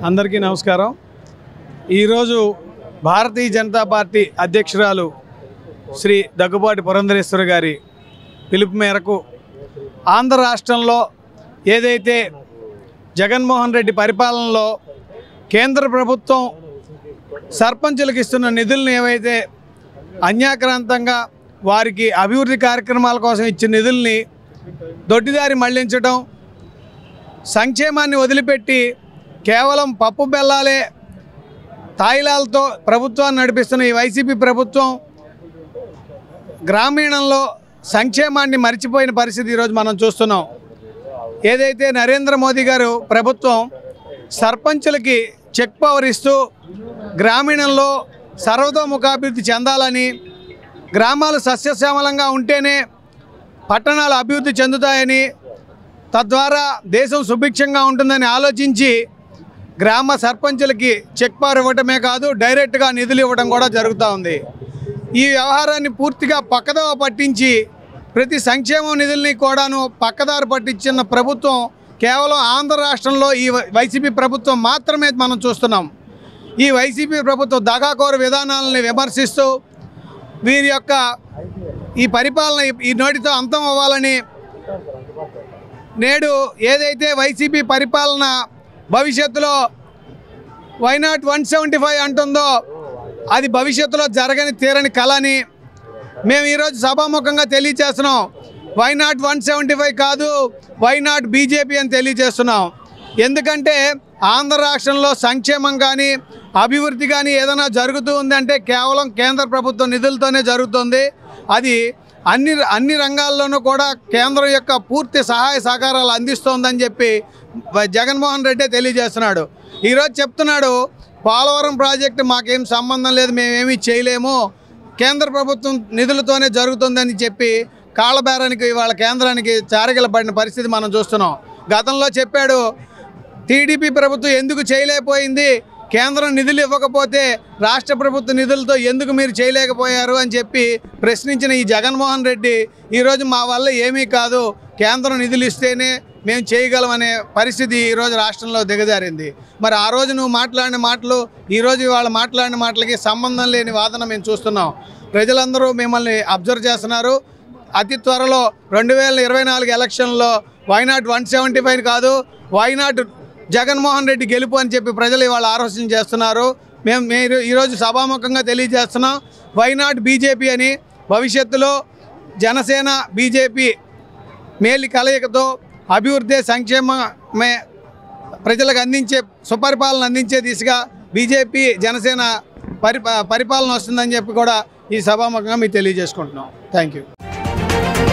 అందరికీ నమస్కారం ఈరోజు భారతీయ జనతా పార్టీ అధ్యక్షురాలు శ్రీ దగ్గుబాటి పురంధరేశ్వరి గారి పిలుపు మేరకు ఆంధ్ర రాష్ట్రంలో ఏదైతే జగన్మోహన్ రెడ్డి పరిపాలనలో కేంద్ర ప్రభుత్వం సర్పంచులకు ఇస్తున్న నిధులను ఏవైతే అన్యాక్రాంతంగా వారికి అభివృద్ధి కార్యక్రమాల కోసం ఇచ్చిన నిధుల్ని దొడ్డిదారి మళ్లించడం సంక్షేమాన్ని వదిలిపెట్టి కేవలం పప్పు బెల్లాలే తాయిలాలతో ప్రభుత్వాన్ని నడిపిస్తున్న ఈ వైసీపీ ప్రభుత్వం గ్రామీణంలో సంక్షేమాన్ని మర్చిపోయిన పరిస్థితి ఈరోజు మనం చూస్తున్నాం ఏదైతే నరేంద్ర మోదీ గారు ప్రభుత్వం సర్పంచులకి చెక్ పవర్ ఇస్తూ గ్రామీణంలో సర్వతోముఖాభివృద్ధి చెందాలని గ్రామాలు సస్యశ్యామలంగా ఉంటేనే పట్టణాలు అభివృద్ధి చెందుతాయని తద్వారా దేశం సుభిక్షంగా ఉంటుందని ఆలోచించి గ్రామ సర్పంచులకి చెక్ పవర్ ఇవ్వటమే కాదు డైరెక్ట్గా నిధులు ఇవ్వడం కూడా జరుగుతూ ఉంది ఈ వ్యవహారాన్ని పూర్తిగా పక్కదోవ పట్టించి ప్రతి సంక్షేమ నిధుల్ని కూడాను పక్కదారి పట్టించిన ప్రభుత్వం కేవలం ఆంధ్ర రాష్ట్రంలో ఈ వై- వైసీపీ ప్రభుత్వం మాత్రమే మనం చూస్తున్నాం ఈ వైసీపీ ప్రభుత్వం దగాకోర విధానాలని విమర్శిస్తూ వీరి యొక్క ఈ పరిపాలన ఈ- ఈ నోటితో అంతం అవ్వాలని నేడు ఏదైతే వైసీపీ పరిపాలన భవిష్యత్తులో వైనాట్ వన్ సెవెంటీ ఫైవ్ అంటుందో అది భవిష్యత్తులో జరగని తీరని కళని మేము ఈరోజు సభాముఖంగా తెలియజేస్తున్నాం వైనాట్ వన్ సెవెంటీ ఫైవ్ కాదు వైనాట్ బీజేపీ అని తెలియజేస్తున్నాం ఎందుకంటే ఆంధ్ర రాష్ట్రంలో సంక్షేమం కానీ అభివృద్ధి కానీ ఏదైనా జరుగుతూ ఉందంటే కేవలం కేంద్ర ప్రభుత్వ నిధులతోనే జరుగుతుంది అది అన్ని అన్ని రంగాల్లోనూ కూడా కేంద్రం యొక్క పూర్తి సహాయ సహకారాలు అందిస్తోందని చెప్పి వ- జగన్మోహన్ రెడ్డి తెలియజేస్తున్నాడు ఈరోజు చెప్తున్నాడు పోలవరం ప్రాజెక్టు మాకేం సంబంధం లేదు మేమేమీ చేయలేము కేంద్ర ప్రభుత్వం నిధులతోనే జరుగుతుందని చెప్పి కాళ్ళబేరానికి వాళ్ళ కేంద్రానికి చారగిలబడిన పరిస్థితి మనం చూస్తున్నాం గతంలో చెప్పాడు టీడీపీ ప్రభుత్వం ఎందుకు చేయలేకపోయింది కేంద్రం నిధులు ఇవ్వకపోతే రాష్ట్ర ప్రభుత్వ నిధులతో ఎందుకు మీరు చేయలేకపోయారు అని చెప్పి ప్రశ్నించిన ఈ జగన్మోహన్ రెడ్డి ఈరోజు మా వల్ల ఏమీ కాదు కేంద్రం నిధులు ఇస్తేనే మేము చేయగలమనే పరిస్థితి ఈరోజు రాష్ట్రంలో దిగజారింది మరి ఆ రోజు నువ్వు మాట్లాడిన మాటలు ఈరోజు ఇవాళ మాట్లాడిన మాటలకి సంబంధం లేని వాదన మేము చూస్తున్నాం ప్రజలందరూ మిమ్మల్ని అబ్జర్వ్ చేస్తున్నారు అతి త్వరలో రెండు వేల ఇరవై నాలుగు ఎలక్షన్లో వైనాట్ వన్ సెవెంటీ ఫైవ్ కాదు వైనాట్ జగన్మోహన్ రెడ్డి గెలుపు అని చెప్పి ప్రజలు ఇవాళ ఆలోచన చేస్తున్నారు మేము మీరు ఈరోజు సభాముఖంగా తెలియజేస్తున్నాం వైనాట్ బీజేపీ అని భవిష్యత్తులో జనసేన బీజేపీ మేలి కలయికతో అభివృద్ధి సంక్షేమమే ప్రజలకు అందించే సుపరిపాలన అందించే దిశగా బీజేపీ జనసేన పరి పరిపాలన వస్తుందని చెప్పి కూడా ఈ సభాముఖంగా మీకు తెలియజేసుకుంటున్నాం థ్యాంక్ యూ